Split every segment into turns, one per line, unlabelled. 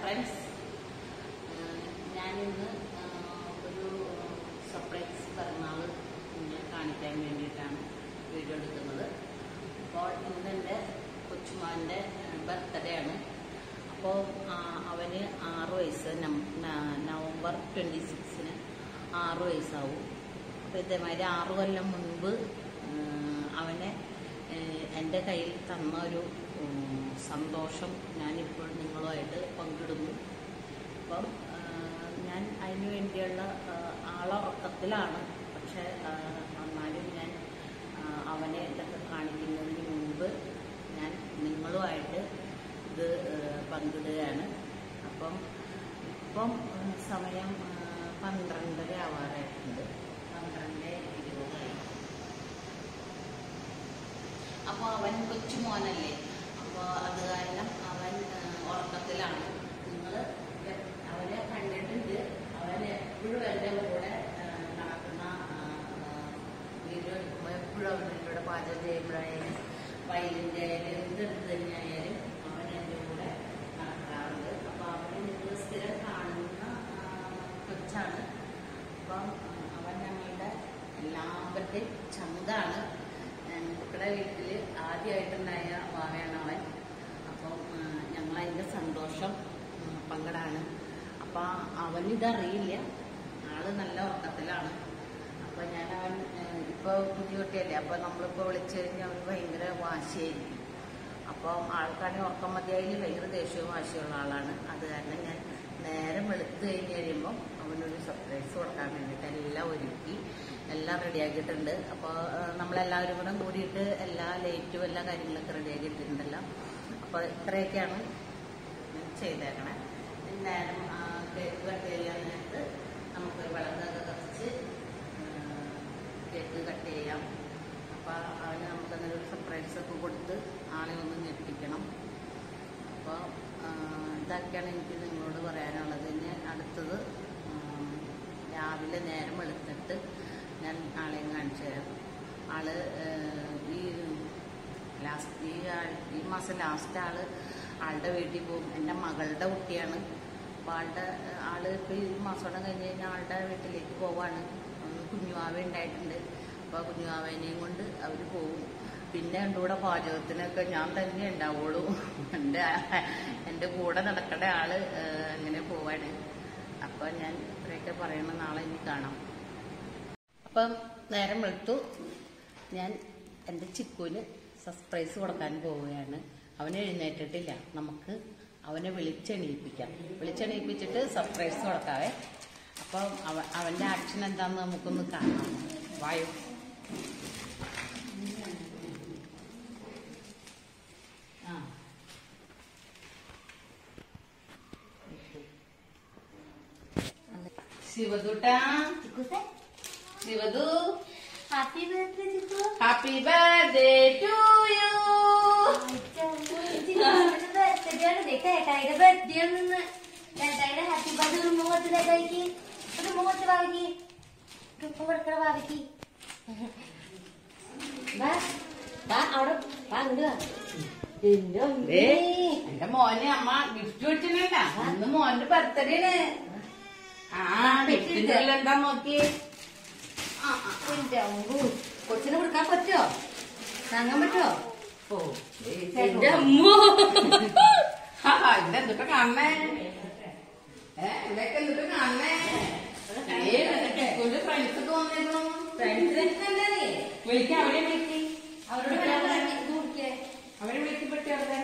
Friends ഞാനിന്ന് ആ, ഒരു സർപ്രൈസ് പിറന്നാൾ നിങ്ങളെ കാണിക്കാൻ വേണ്ടിയിട്ടാണ് വീഡിയോ എടുക്കുന്നത് അപ്പോൾ ഇന്ന് എൻ്റെ കൊച്ചുമാൻ്റെ ബർത്ത്ഡേ ആണ് അപ്പോൾ ആ, അവന് ആറ് വയസ്സ് നം- ന- നവംബർ ട്വൻറ്റി സിക്സിന് ആറ് വയസ്സാവും അപ്പോൾ ഇതേമാതിരി ആറ് കൊല്ലം മുൻപ് ആ, അവനെ ഏഹ്, എൻ്റെ കയ്യിൽ തന്ന ഒരു ഉം, സന്തോഷം ഞാനിപ്പോൾ നിങ്ങളുമായിട്ട് പങ്കിടുന്നു അപ്പം ആ, ഞാൻ അതിനു വേണ്ടിയുള്ള ആ, ആളുറക്കത്തിലാണ് പക്ഷെ ആ, എന്നാലും ഞാൻ ആ, അവനെ ഇതൊക്കെ കാണിക്കുന്നതിന് മുമ്പ് ഞാൻ നിങ്ങളുമായിട്ട് ഇത് ആ, പങ്കിടുകയാണ് അപ്പം ഇപ്പം ആ, സമയം ആ, പന്ത്രണ്ടര ആവാറായിട്ടുണ്ട് പന്ത്രണ്ട് ഇരുപതായി അപ്പോൾ അവൻ കൊച്ചുമോനല്ലേ അപ്പോൾ അത് കാരണം അവൻ ആ, ഉറക്കത്തിലാണ് നിങ്ങൾ അവനെ കണ്ടിട്ടുണ്ട് അവൻ എപ്പോഴും എൻ്റെ കൂടെ ആ, നടക്കുന്ന ആ, ആ, വീഡിയോ എടുക്കുമ്പോൾ എപ്പോഴും അവൻ്റെ കൂടെ പാചകം ചെയ്യുമ്പോഴായാലും വയലിൻ്റെ ആയാലും എന്തെടുത്ത് തന്നെയായാലും അവൻ എൻ്റെ കൂടെ നടക്കാറുണ്ട് അപ്പോൾ അവനെ നിങ്ങൾ സ്ഥിരം കാണുന്ന ആ, കൊച്ചാണ് അപ്പം ആ, അവൻ ഞങ്ങളുടെ എല്ലാവരുടെയും ചന്താണ് ഞങ്ങളുടെ വീട്ടിൽ ആദ്യമായിട്ടുണ്ടായ വാവയാണ് അവൻ അപ്പം ഞങ്ങൾ അതിൻ്റെ സന്തോഷം ഉം, പങ്കിടാണ് അപ്പം അവനിതറിയില്ല ആള് നല്ല ഉറക്കത്തിലാണ് അപ്പം ഞാൻ അവൻ ഇപ്പോൾ പുതിയ കുട്ടിയല്ലേ അപ്പം നമ്മളിപ്പോൾ വിളിച്ചു കഴിഞ്ഞാൽ അവന് ഭയങ്കര വാശിയായിരിക്കും അപ്പം ആൾക്കാണെങ്കിൽ ഉറക്കം മതിയായി ഭയങ്കര ദേഷ്യവും വാശിയുള്ള ആളാണ് അത് കാരണം ഞാൻ നേരം വെളുത്ത് കഴിഞ്ഞ് കഴിയുമ്പോൾ അവനൊരു സർപ്രൈസ് കൊടുക്കാൻ വേണ്ടിയിട്ട് എല്ലാം ഒരുക്കി എല്ലാം റെഡിയാക്കിയിട്ടുണ്ട് അപ്പോൾ നമ്മളെല്ലാവരും കൂടെ കൂടിയിട്ട് എല്ലാ ലൈറ്റും എല്ലാ കാര്യങ്ങളൊക്കെ റെഡിയാക്കിയിട്ടുണ്ടല്ലോ അപ്പോൾ ഇത്രയൊക്കെയാണ് ഞാൻ ചെയ്തേക്കണേ ഇനി നേരം ആ, കേക്ക് കട്ട് ചെയ്യാൻ നേരത്ത് നമുക്ക് വിളക്കൊക്കെ കത്തിച്ച് ആ, കേക്ക് കട്ട് ചെയ്യാം അപ്പോൾ അവന് നമുക്ക് നല്ലൊരു സർപ്രൈസ് ഒക്കെ കൊടുത്ത് ആളെ ഒന്ന് ഞെട്ടിക്കണം അപ്പോൾ ഇതൊക്കെയാണ് എനിക്ക് നിങ്ങളോട് പറയാനുള്ളത് ഇനി അടുത്തത് ഉം, രാവിലെ നേരം വെളുത്തിട്ട് ഞാൻ ആളെയും കാണിച്ചു തരാം ആള് ഏഹ്, ഈ ലാസ്റ്റ് ഈ ആൾ- ഈ മാസം ലാസ്റ്റ് ആള് ആളുടെ വീട്ടിൽ പോകും എൻ്റെ മകളുടെ കുട്ടിയാണ് അപ്പോൾ ആളുടെ ഏഹ്, ആള് ഇപ്പോൾ ഈ മാസത്തോടെ കഴിഞ്ഞ് കഴിഞ്ഞാൽ ആളുടെ വീട്ടിലേക്ക് പോവാണ് ഉം, കുഞ്ഞുവാവ ഉണ്ടായിട്ടുണ്ട് അപ്പോൾ കുഞ്ഞുവാവേനെയും കൊണ്ട് അവർ പോകും പിന്നെ എൻ്റെ കൂടെ പാചകത്തിനൊക്കെ ഞാൻ തന്നെ ഉണ്ടാവുള്ളൂ എൻ്റെ എൻ്റെ കൂടെ നടക്കേണ്ട ആള് ഏഹ്, അങ്ങനെ പോവാണ് അപ്പം ഞാൻ ഇത്രയൊക്കെ പറയണം നാളെ ഇനി കാണാം അപ്പം നേരം വെളുത്തു ഞാൻ എൻ്റെ ചിക്കുവിന് സർപ്രൈസ് കൊടുക്കാൻ പോവുകയാണ് അവനെ എഴുന്നേറ്റിട്ടില്ല നമുക്ക് അവനെ വിളിച്ചെണീപ്പിക്കാം വിളിച്ചെണീപ്പിച്ചിട്ട് സർപ്രൈസ് കൊടുക്കാവേ അപ്പം അവ അവൻ്റെ ആക്ഷൻ എന്താണെന്ന് നമുക്കൊന്ന് കാണാം വായു ആ ശിവദുട്ടാ Shivadu
happy birthday Chikku
happy birthday to you
birthday ആണ് കേട്ടായുടെ ബർത്ത്ഡേ നിന്ന് കേട്ടായുടെ ഹാപ്പി ബർത്ത്ഡേ ഒരു മുഖത്ത് കേട്ടായിക്ക് ഒരു മുഖത്ത് വാവിക്ക് ഉപ്പ് കൊടുക്കണ വാവിക്ക് വാ വാ അവിടെ വാ ഇങ്ങോട്ട് വാ എന്റെ അമ്മേ.
എന്റെ മോനെ അമ്മ ഗിഫ്റ്റ് വെച്ചിട്ടുണ്ട അന്ന് മോന്റെ ബർത്ത്ഡേ ആ ഗിഫ്റ്റിന്റെ ഉള്ളിൽ എന്താ നോക്കി
എന്റെ അമ്മു. കൊച്ചിനെ കൊടുക്കാൻ പറ്റുമോ താങ്ങാൻ പറ്റുമോ
ഓ എന്റെ അമ്മോ ഇതെന്തൊക്കെ കാണണേ ഏ ഇതൊക്കെ എന്തൊക്കെ കാണണേ ഫ്രണ്ട്സ് ഒക്കെ വന്നിരുന്നു വിളിക്കാം അവരെ വിളിക്കി
അവരോട് വരാൻ പറഞ്ഞു ഇത് കുടിക്കേ
അവരെ വിളിക്കപ്പെട്ടു അവിടെ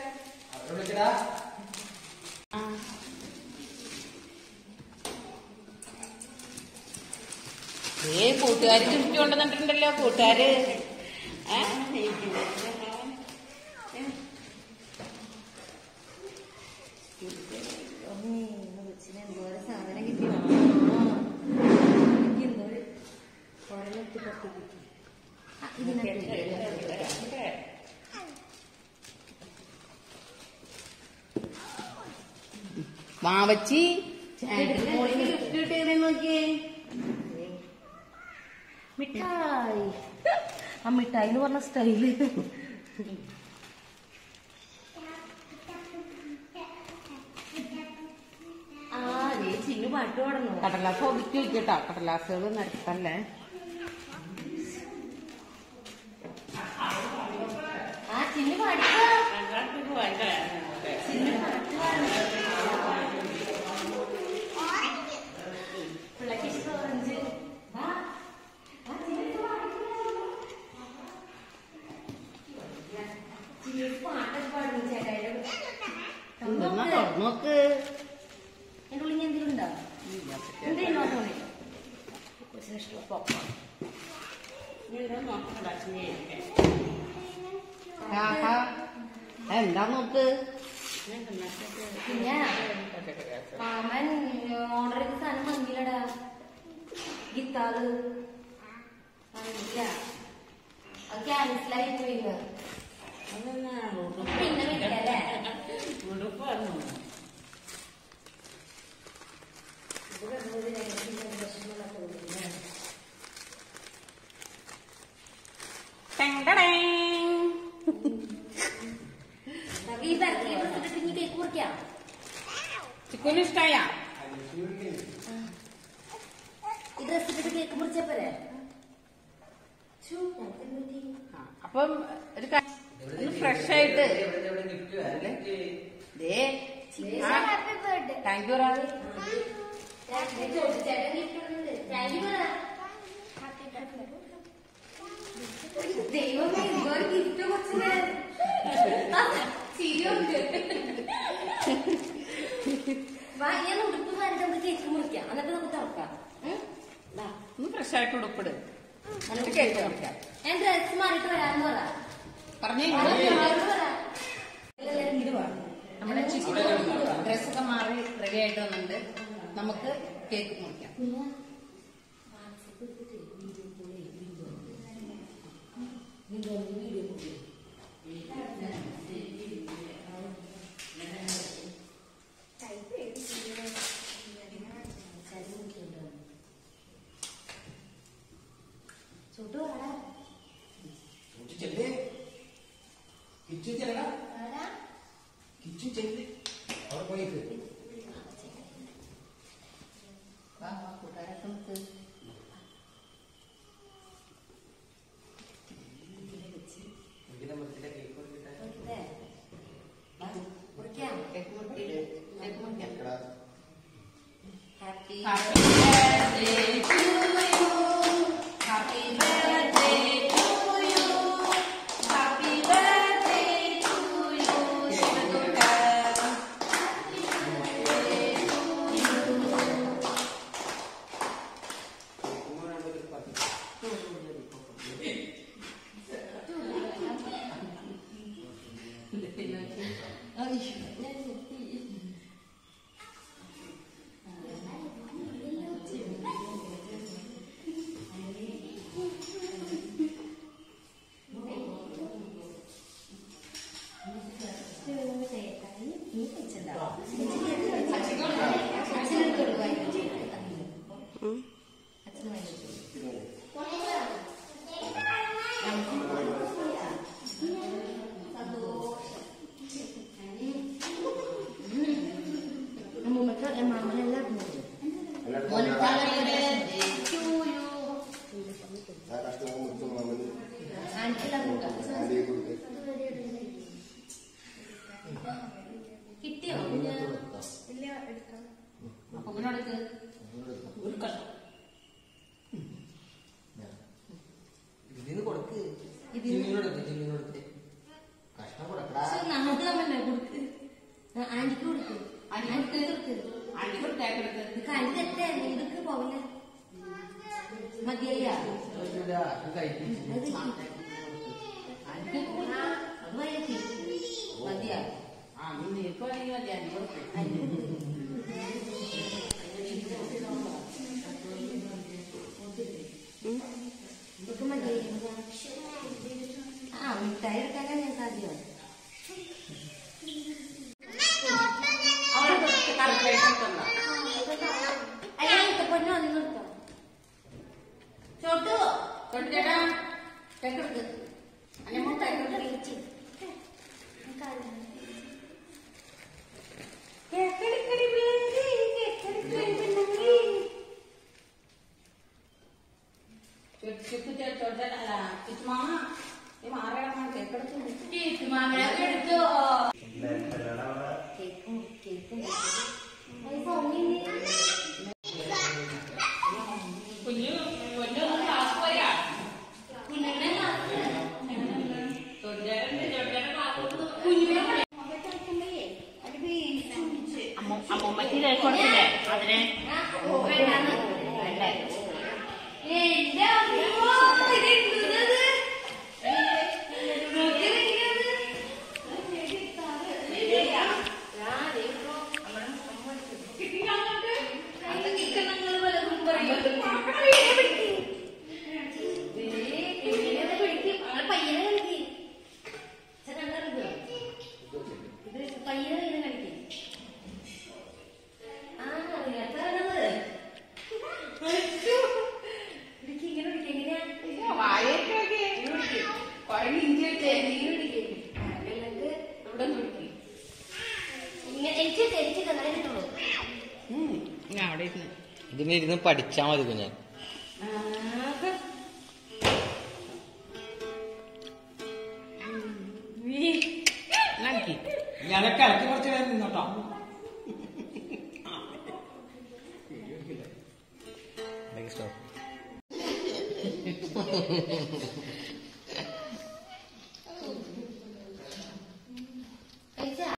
ഏ കൂട്ടുകാര് ഗിഫ്റ്റ് കൊണ്ടുവന്നിട്ടുണ്ടല്ലോ കൂട്ടുകാര് ഏ?
കൊച്ചിന് എന്തോരം സാധനം കിട്ടിയോ എനിക്ക് എന്തോരം കുഴലെത്തി പറ്റി കിട്ടി ആ, ഇതിനകത്ത് ഇല്ലേ?
മാവച്ചി ഗിഫ്റ്റ് കിട്ടിയതേ നോക്കിയേ
മിഠായി ആ മിഠായി എന്ന് പറഞ്ഞ സ്റ്റൈല് പാട്ട് പാടുന്നു
കടലാസ് ഒതുക്കി വെക്കട്ടോ കടലാസുകൾ നിരത്തല്ലേ
ആ ചിന്നു പാടിക്കോ ചിന്നു പാട്ട് പാടുന്നു പിള്ളേക്ക് ഇഷ്ടം ഓറഞ്ച് വാ. വാ, ചിന്നു പാടിക്കോ. ചിന്നു പാട്ടൊക്കെ പാടുന്നു ചേട്ടായിയുടെ
എന്തെന്നാ തുറന്നോക്ക്
എന്റെ ഉള്ളിൽ എന്തെങ്കിലും ഉണ്ടോ എന്തെങ്കിലും നോക്കണേ കൊച്ചിന് ഇഷ്ടം പോപ്കോൺ
ആഹാ. എന്താ നോക്ക്
പിന്നെ മാമൻ ഓർഡർ ചെയ്ത സാധനം വന്നില്ലടാ ഗിത്താറ് വന്നില്ല അത് ക്യാൻസലായി പോയി ഇന്ന്. പിന്നെ വിളിക്കല്ലേ ഈ ബർത്ത്ഡേ ഡ്രസ് ഇട്ടിട്ട് ഇനി കേക്ക് മുറിക്കാം
ചിക്കുന് ഇഷ്ടായ
ഈ ഡ്രസ് ഇട്ടിട്ട് കേക്ക് മുറിച്ചപ്പോരെ ഛു, ഞങ്ങൾക്ക് എന്ത് പറ്റി?
അപ്പം ഒരു ഫ്രഷ് ആയിട്ട് ദേ
happy birthday
thank you Ravi
ചേട്ടൻ ഗിഫ്റ്റ് കൊടുക്കുന്നുണ്ട് താങ്ക് യു ദൈവമേ എന്തോ ഒരു ഗിഫ്റ്റ് കൊച്ചിന് ചിരിയുണ്ട് വാ ഞാൻ ഉടുപ്പ് മാറിട്ട് നമുക്ക് കേക്ക് മുറിക്കാം എന്നിട്ട് നമുക്ക് തുറക്കാം ഉം? ദാ.
ഒന്ന് ഫ്രഷ് ആയിട്ട് ഉടുപ്പിട് എന്നിട്ട് കേക്ക് മുറിക്കാം
ഞാൻ ഡ്രസ് മാറിയിട്ട് വരാന്ന് പറ
പറഞ്ഞേ
അവരോട് പറ. എല്ലാവരും ഇങ്ങോട്ട് വാ.
നമ്മുടെ ചിക്കു ഡ്രസ്സൊക്കെ മാറി റെഡി ആയിട്ട് വന്നിട്ടുണ്ട് നമുക്ക് കേക്ക് മുറിക്കാം
പിന്നെ വാട്സപ്പ് എടുത്തിട്ട് വീഡിയോ കോൾ ചെയ്യും വീഡിയോ വീഡിയോ വീഡിയോ കോൾ ചെയ്യും ചുട്ടു വാടാ
കിച്ചു ചെല്ല് കിച്ചു ചെല്ലടാ
വാടാ
കിച്ചു ചെല്ല് അവിടെ പോയിട്ട്
വാ, വാ, കൂട്ടുകാരൊക്കെ നിൽക്ക്.
വീടിന്റെ മുറ്റത്തെ കേക്ക് കൊടുത്തിട്ട്
നോക്കിട്ടെ വാ, മുറിക്കാം
കേക്ക് മുറിക്കിട്. കേക്ക് മുറിക്കാം.
Happy
Happy birthday to you. Happy birthday to you. Happy birthday to you, Shivadurga.
നീ വെച്ചിട്ടുണ്ടോ അച്ഛനെടുത്ത് കൊടുക്കുക അച്ഛന് വേണ്ടി അമ്മൂമ്മക്ക് മാമനെല്ലാം ആൻറ്റിക്കെല്ലാം കിട്ടിയോ
അപ്പൊ ഇവനോടൊക്കെ ഒരു കഷ്ടം
ഇതിന് കൊടുക്ക്
ഇതിന്
ജിമ്മിനോടൊക്കെ ജിമ്മിനോടൊക്കെ കഷ്ണം കൊടുക്കടാ
നമുക്ക് തമ്മല്ലേ കൊടുക്ക് ആന്റിക്ക് കൊടുക്ക്
ആന്റിക്ക്
കൊടുക്ക്
അടിപൊളി ടേക്ക് എടുത്ത്
ഇത് കഴുതട്ടെ നീണ്ടക്ക് പോവില്ല മതിയല്ല
പറ്റൂല, ഇത് കഴിപ്പിച്ച്.
അത്
അടിക്ക് കൊടുക്ക്.
അത് വഴിയെത്തി മതിയാ
ആ നീ നിനക്ക് വേണമെങ്കിൽ മതി അടിപൊളി
ഇതൊക്കെ മതി ആ മിഠായി എടുക്കാനാ ഞങ്ങൾക്ക് ആദ്യം
അവിടെ കുറച്ച് കാൽക്കുലേറ്റർ എടുത്തുണ്ടോ?
അയ്യാ പൊന്നോ നിങ്ങൾ എടുത്തോ ചോട്ടു
തൊട്ട് ചേട്ടാ ടേക്ക് എടുക്ക് അല്ലമ്മ ടേക്ക് എടുക്ക്
കേക്കെടുക്കടി ബേബി കേക്കെടുക്കടി പിന്നെ
അമ്മൂമ്മക്ക് കേക്ക് കൊടുത്തില്ലേ അതിനെ
വേണ്ടാന്ന്.
വേണ്ടേ
എന്റെ അമ്മോ, ഇതെന്തുന്നത്? നോക്കിയിരിക്കുന്നത്. അതൊക്കെ ഞങ്ങള് പലതും പറയും. പയ്യനെ പിടിക്ക്. ദേ, എങ്ങനെയാ പിടിക്ക്? അങ്ങനെ പയ്യനെ കളിക്ക്. ചെ, കണ്ടോ ഇത്? ഇത് പയ്യനെ ഇങ്ങനെ കളിക്ക്. ആ, അറിയാത്തതാണത്. പിടിക്ക്, ഇങ്ങനെ പിടിക്ക്, എങ്ങനെയാ?
വായൊക്കെ കുറെ ഇഞ്ചി വെച്ചേ
ഇങ്ങനെ പിടിക്ക്. ആ, എന്നിട്ട് ഇവിടെ ഒന്ന് പിടിക്ക്. ഇങ്ങനെ എനിക്ക് എനിക്ക് തന്നെ കിട്ടുള്ളൂ
ഞാൻ അവിടെ ഇരുന്ന്
ഇതിലിരുന്ന് പഠിച്ചാ മതി കുഞ്ഞാൻ
നക്കി
ഞാനൊക്കെ ഇളക്കി കുറച്ച് നേരം നിന്നോട്ടോ
സ്റ്റോപ്പ്
കഴിച്ചാ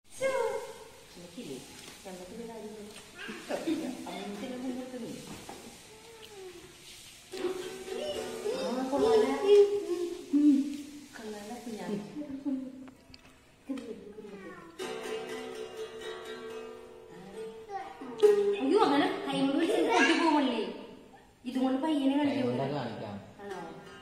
അയ്യോ അങ്ങനെ കൈകൊണ്ട് പിടിച്ചിട്ട് കൊണ്ടു പോകണല്ലേ ഇതുകൊണ്ട് പയ്യനെ കളിക്കും
അതുകൊണ്ടൊക്കെ കാണിക്കാം
ആണോ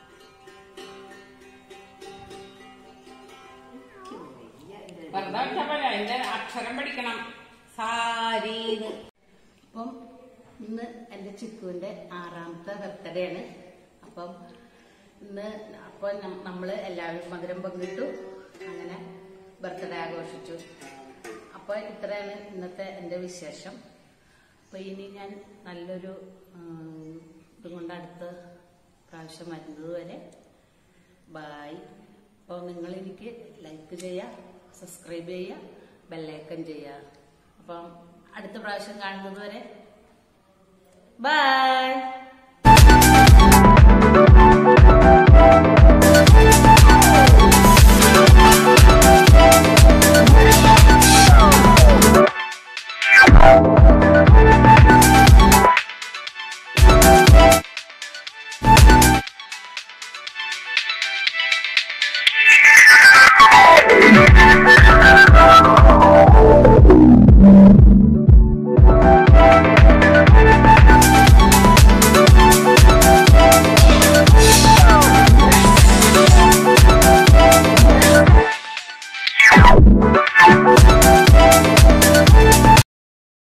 വെറുതെ വെച്ചപ്പോഴേ അതിന്റെ അക്ഷരം പഠിക്കണം സാരീന്ന്
അപ്പം ഇന്ന് എൻ്റെ ചിക്കുവിൻ്റെ ആറാമത്തെ ബർത്ത്ഡേ ആണ് അപ്പം ഇന്ന് അപ്പോൾ നമ്മൾ എല്ലാവരും മധുരം പങ്കിട്ടു അങ്ങനെ ബർത്ത്ഡേ ആഘോഷിച്ചു അപ്പോൾ ഇത്രയാണ് ഇന്നത്തെ എൻ്റെ വിശേഷം അപ്പോൾ ഇനി ഞാൻ നല്ലൊരു ഉം, ഇതും കൊണ്ട് അടുത്ത പ്രാവശ്യം വരുന്നത് വരെ ബായ് അപ്പോൾ നിങ്ങൾ എനിക്ക് ലൈക്ക് ചെയ്യുക സബ്സ്ക്രൈബ് ചെയ്യുക ബെല്ലൈക്കൺ ചെയ്യുക അപ്പം അടുത്ത പ്രാവശ്യം കാണുന്നത് വരെ ബൈ